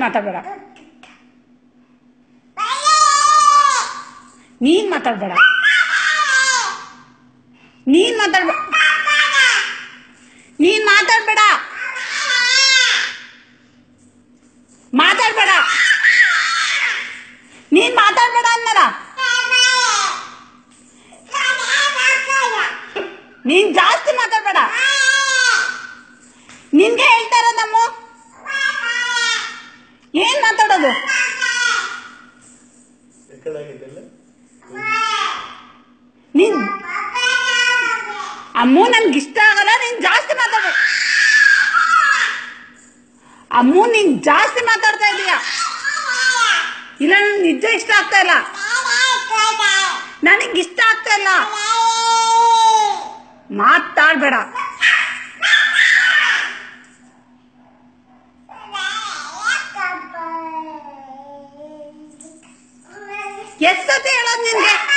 ಮಾತಾಡ್ಬೇಡ ನೀನ್ ಮಾತಾಡ್ಬೇಡ ನೀನ್ ಮಾತಾಡ್ಬೇಡ ನೀನ್ ಮಾತಾಡ್ಬೇಡ ಮಾತಾಡ್ಬೇಡ ನೀನ್ ಮಾತಾಡ್ಬೇಡ ಅನ್ನಲ್ಲ ನೀನ್ ಜಾಸ್ತಿ ಮಾತಾಡ್ಬೇಡ ನಿನ್ಗೆ ಹೇಳ್ತಾ ಇರೋದಮ್ಮ ಏನ್ ಮಾತಾಡೋದು ಎಕ್ಕಡಾಗಿದ್ದಲ್ಲ ನೀನ್ ಅಮ್ಮು ನನ್ಗೆ ಇಷ್ಟ ಆಗಲ್ಲ ನೀನ್ ಜಾಸ್ತಿ ಮಾತಾಡ ಅಮ್ಮು ನೀನ್ ಜಾಸ್ತಿ ಮಾತಾಡ್ತಾ ಇದೀಯ ಇಲ್ಲ ನನ್ಗೆ ನಿಜ ಇಷ್ಟ ಆಗ್ತಾ ಇಲ್ಲ ನನಗೆ ಇಷ್ಟ ಆಗ್ತಾ ಇಲ್ಲ ಮಾತಾಡ್ಬೇಡ ಎಷ್ಟೊತ್ತೆ ಹೇಳೋದು ನಿನ್ಗೆ